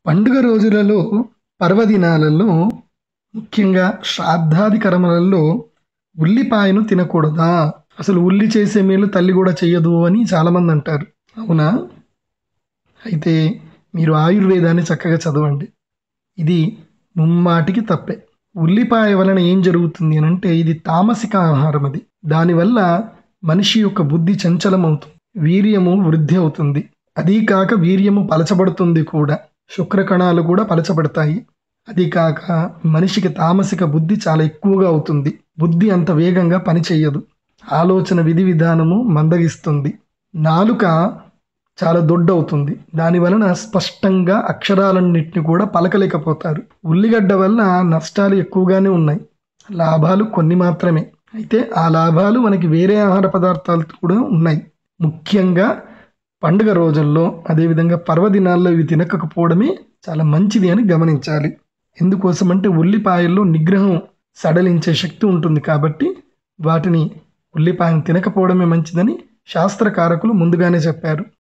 పండుగ రోజులలో పర్వదినాలలో ముఖ్యంగా శ్రాద్ధాది కర్మలలో ఉల్లిపాయను తినకూడదా అసలు ఉల్లి చేసే మేలు తల్లి కూడా చెయ్యదు అని చాలామంది అంటారు అవునా అయితే మీరు ఆయుర్వేదాన్ని చక్కగా చదవండి ఇది ముమ్మాటికి తప్పే ఉల్లిపాయ వలన ఏం జరుగుతుంది అని అంటే ఇది తామసిక ఆహారం అది దానివల్ల మనిషి యొక్క బుద్ధి చంచలమవుతుంది వీర్యము వృద్ధి అవుతుంది అదీ కాక వీర్యము పలచబడుతుంది కూడా శుక్రకణాలు కూడా పలచబడతాయి అది కాక మనిషికి తామసిక బుద్ధి చాలా ఎక్కువగా అవుతుంది బుద్ధి అంత వేగంగా పనిచేయదు ఆలోచన విధి విధానము మందగిస్తుంది నాలుక చాలా దొడ్డవుతుంది దాని వలన స్పష్టంగా అక్షరాలన్నింటినీ కూడా పలకలేకపోతారు ఉల్లిగడ్డ వల్ల నష్టాలు ఎక్కువగానే ఉన్నాయి లాభాలు కొన్ని మాత్రమే అయితే ఆ లాభాలు మనకి వేరే ఆహార పదార్థాలు కూడా ఉన్నాయి ముఖ్యంగా పండుగ రోజుల్లో అదేవిధంగా పర్వదినాల్లో ఇవి తినకపోవడమే చాలా మంచిది అని గమనించాలి ఎందుకోసమంటే ఉల్లిపాయల్లో నిగ్రహం సడలించే శక్తి ఉంటుంది కాబట్టి వాటిని ఉల్లిపాయను తినకపోవడమే మంచిదని శాస్త్రకారకులు ముందుగానే చెప్పారు